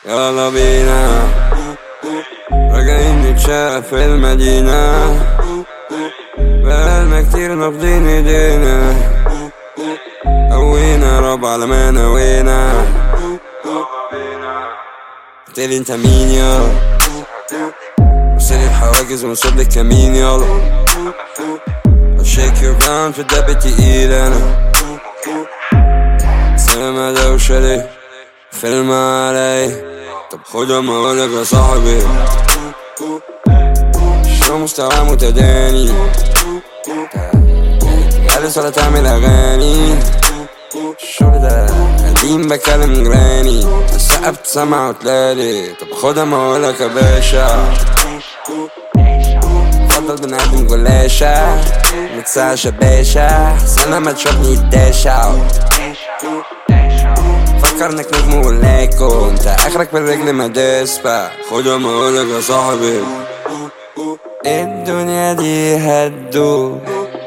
يلا بينا راجعين نتشاف في المدينة بقالنا كتير نافضين ايدينا قوينا رب على ما نوينا قلتلي انت مين يلا وصلي الحواجز ونصب لك كمين يلا شيك يور جراوند في الدب تقيل انا سما دوشة ليه فيلم علي طب خدها ما اقولك يا صاحبي شو مستوى متداني جالس ولا تعمل اغاني الشغل ده قديم بكلم جراني السقف تسمع وتلالي طب خدها ما اقولك يا باشا فضل بنقدم جلاشة متسعش يا باشا سنة ما تشوفني الداشة فكر انك نجم ولاكو انت اخرك بالرجل ما داسبة خدها ما اقولك يا صاحبي الدنيا دي هدو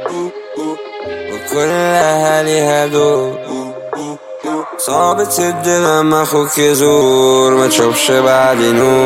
وكلها ليها دو صعب تسد لما اخوك يزور ما تشوفش بعد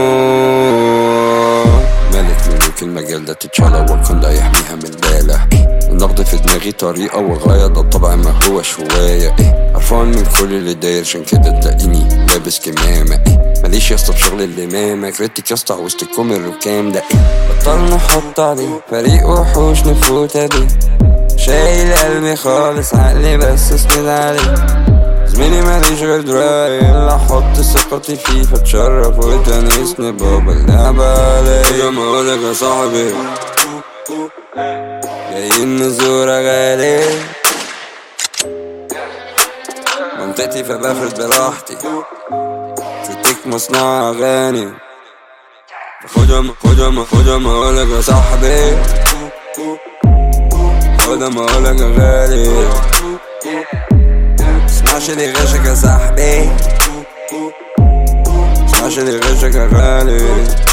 نور ملك ملوك المجال ده تتشالى والكون يحميها من البالة النقد في دماغي طريقة والغاية ده الطبع ما هو شوية ايه قرفان من كل اللي داير عشان كده تلاقيني لابس كمامة ايه ماليش يا اسطى بشغل اللي مامك ريتك يا اسطى وسطكم الركام ده ايه بطلنا نحط عليه فريق وحوش نفوت عليه شايل قلبي خالص عقلي بس اسند عليه زميلي ماليش غير دراي الا احط ثقتي فيه فتشرف وتنسني بابا اللعبة عليا ما اقولك يا صاحبي جايين نزورك غالي منطقتي فبفرد براحتي فتك مصنع اغاني خدها خدها خدها ما اقولك يا صاحبي خدها ما اقولك يا غالي اسمعش اللي غشك يا صاحبي اسمعش اللي غشك يا غالي